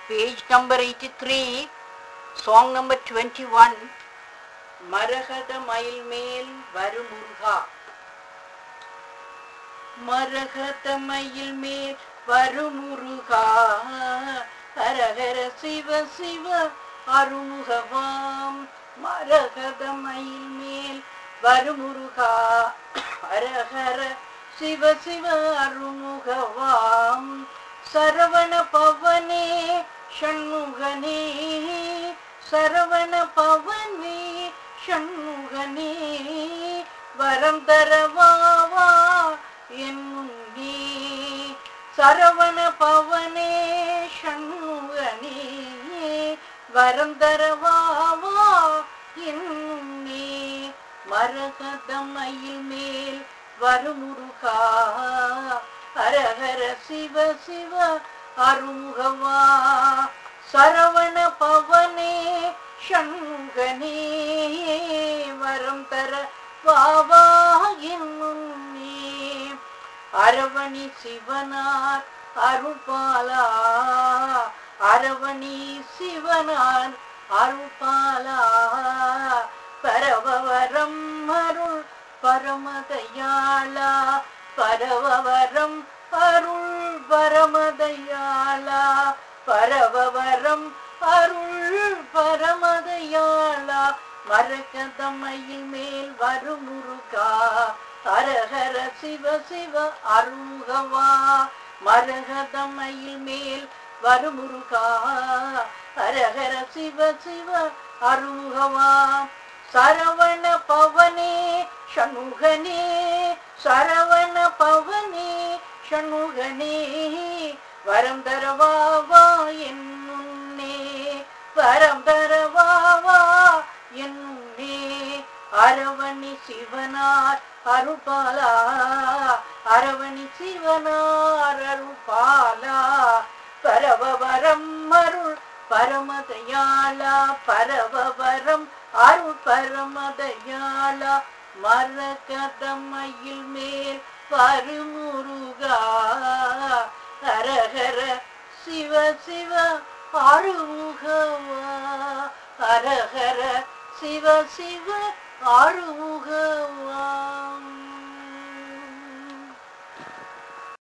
page number 83, song number 21, மரகத மயில் மேல் வருமுருகா மரகத மயில் மேல் வருமுருகா ஹரஹர சிவ சிவ அருமுகவாம் மரகத மயில் மேல் வருமுருகா ஹரஹர சிவ சிவ அருமுகவாம் சரவண பவனே ஷண்முகனே சரவண பவனே ஷண்முகனே வரம் தரவாவா என்னுன்னே சரவண பவனே ஷண்முகனே வரம் தரவாவா என்னுன்னே மரகதமையில் மேல் வருமுருகா ஹரஹர சிவ சிவ அருமுகவா சரவண பவனே ஷண்முகனே வரம் தர வாவா என்னுன்னே அரவணி சிவனார் அருள்பாலா அரவணி சிவனார் அருள்பாலா பரவவரம் அருள் பரமதயாளா பரவவரம் அருள் பரமதயாளா பரவவரம் அருள் பரமதயாளா மரகதமையில் மேல் வருமுருகா ஹரஹர சிவ சிவ அருகவா மரகதமையில் மேல் வருமுருகா ஹரஹர சிவ சிவ அருகவா சரவண பவனே ஷண்முகனே சரவண பவனே ஷண்முகனே வரம் தரவாவா என்னுன்னே வரம் தரவாவா என்னுன்னே அரவணி சிவனார் அருள்பாலா அரவணி சிவனார் அருள்பாலா பரவவரம் அருள் பரமதயாளா பரவவரம் அருள் பரமதயாளா மரகதமையில் மேல் பருமுருகா ஹரஹர சிவ சிவ அருமுகவா ஹரஹர சிவ சிவ அருமுகவா